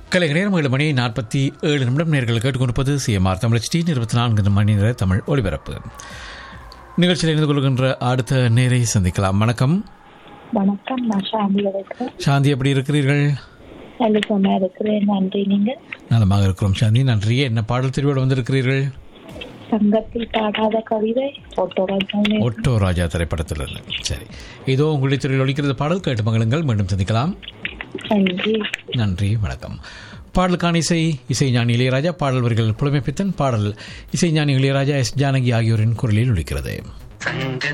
கலை நேரம் ஏழு மணி நாற்பத்தி ஏழு நிமிடம் நேர்கள் கேட்டுக்கொண்டிருப்பது சிஎம்ஆர் தமிழ் டி இருபத்தி நான்கு மணி நேர தமிழ் ஒலிபரப்பு நிகழ்ச்சியில் இணைந்து கொள்கின்ற அடுத்த நேரை சந்திக்கலாம் வணக்கம் வணக்கம் நான் சாந்தி இருக்கிறேன் சாந்தி எப்படி இருக்கிறீர்கள் நல்ல சொன்னா இருக்கிறேன் நன்றி நீங்க நலமாக இருக்கிறோம் சாந்தி நன்றி என்ன பாடல் தெரிவோடு வந்திருக்கிறீர்கள் சங்கத்தில் பாடாத கவிதை போட்டோராஜாவே ஒட்டோ ராஜா திரைப்படத்தில் இருந்து சரி இதோ உங்களுடைய துறையில் ஒழிக்கிறது பாடல் கேட்டு மகளுங்கள் மீண்டும் சந்திக்கலாம் நன்றி நன்றி வணக்கம் பாடலுக்கான இசை இசை ஞானி இளையராஜா பாடல் வரிகள் புலமைப்பித்தன் பாடல் இசை ஞானி இளையராஜா எஸ் ஜானகி ஆகியோரின் குரலில் ஒழிக்கிறது